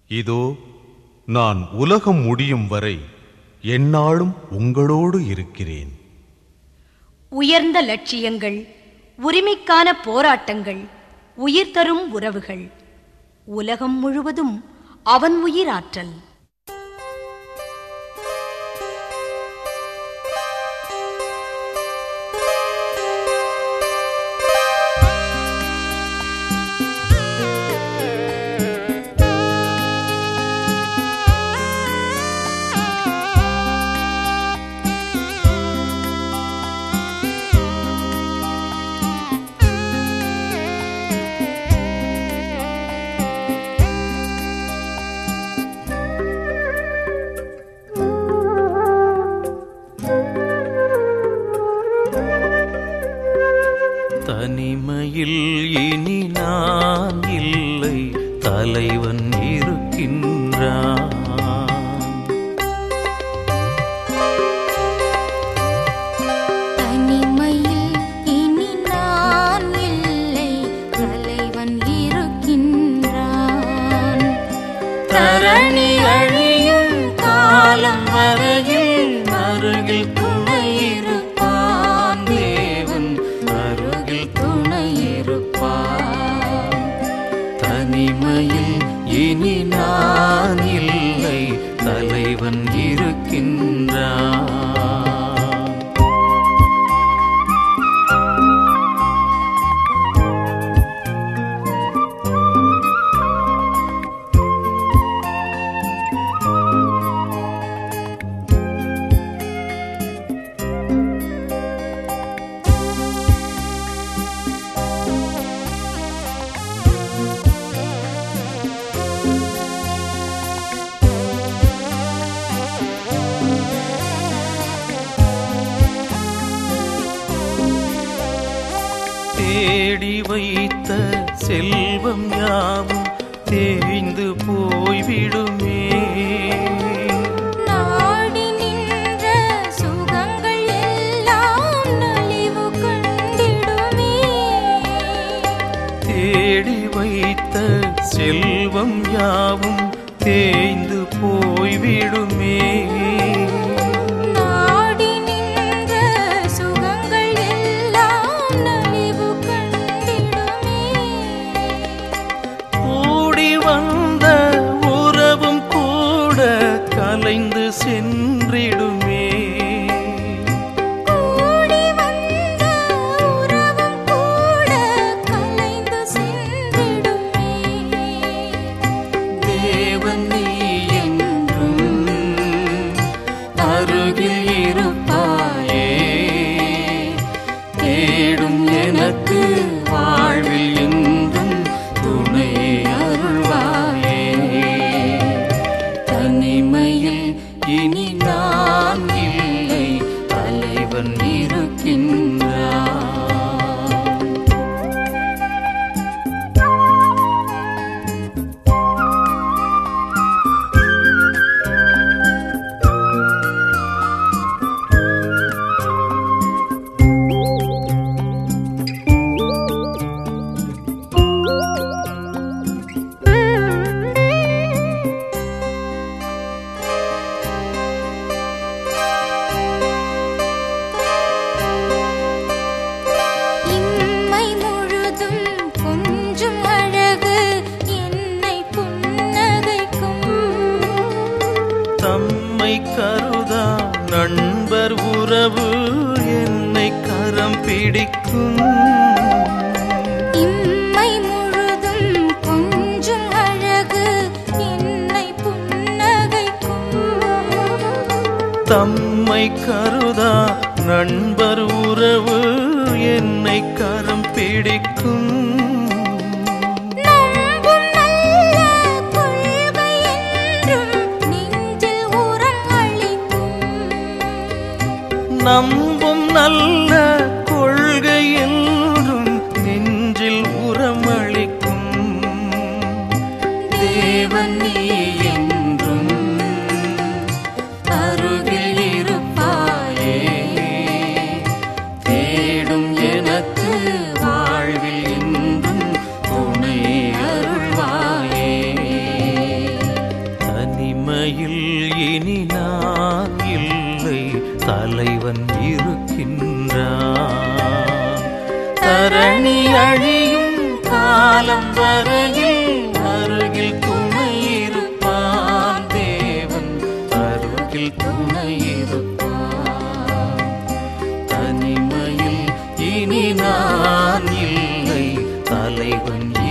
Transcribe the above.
இதோ நான் உலகம் முடியும் வரை எந்நாளும் உங்களோடு இருக்கிறேன் உயர்ந்த லட்சியங்கள் உரிமைக்கான போராட்டங்கள் உயிர் தரும் உறவுகள் உலகம் முழுவதும் அவன் உயிராற்றல் தனிமையில் இனி நான் இல்லை தலைவன் இருக்கின்றான் தனிமையில் இனி நான் இல்லை தலைவன் இருக்கின்றான் தரணி அழியும் காலம் வரையில் அருகில் துணையிருப்பான் தேவன் அருகில் துணையிருப்பான் தனிமையில் இனி நான் இல்லை தலைவன் இருக்கின்றான் தேடி வைத்த செல்வம் யாவும் தேய்ந்து போய்விடுமே நாடி நின்ற சுகங்கள் எல்லாம் நலிவு கண்டிடுமே தேடி வைத்த செல்வம் யாவும் தேய்ந்து போய்விடுமே நாடி நின்ற சுகங்கள் எல்லாம் நலிவு கண்டிடுமே கூடி வந்த உறவும் கூட கலைந்து சென்றிடுமே கூடி வந்த உறவும் கூட கலைந்து சென்றிடுமே தேவன் நீ என்றும் அருகில் இருப்பாயே தேடும் எனக்கு வாழ்வில் என்றும் துணை அருள்வாயே தனிமையில் இனி நான் இல்லை தலைவன் இருக்கின்றான் இம்மை முழுதும் கொஞ்சம் அழகு என்னை புன்னகைக்கும் தம்மை கருதா நண்பர் உறவு என்னை கரம் பிடிக்கும் இம்மை முழுதும் கொஞ்சம் அழகு என்னை புன்னகைக்கும் தம்மை கருதா நண்பர் உறவு என்னை கரம் பிடிக்கும் நம்பும் நல்ல கொள்கை என்றும் நெஞ்சில் உரம் அளிக்கும் நம்பும் நல்ல கொள்கை என்றும் நெஞ்சில் உரமளிக்கும் தேவன் நீ என்றும் அருகில் இருப்பாயே தேடும் எனக்கு வாழ்வில் என்றும் துணை அருள்வாயே தனிமையில் இனி நான் இல்லை தலைவன் இருக்கின்றான் தரணி அழியும் காலம் வரையில் அருகில் துணை இருப்பான் தேவன் அருகில் துணை இருப்பான் தனிமையில் இனி நான் இல்லை தலைவன்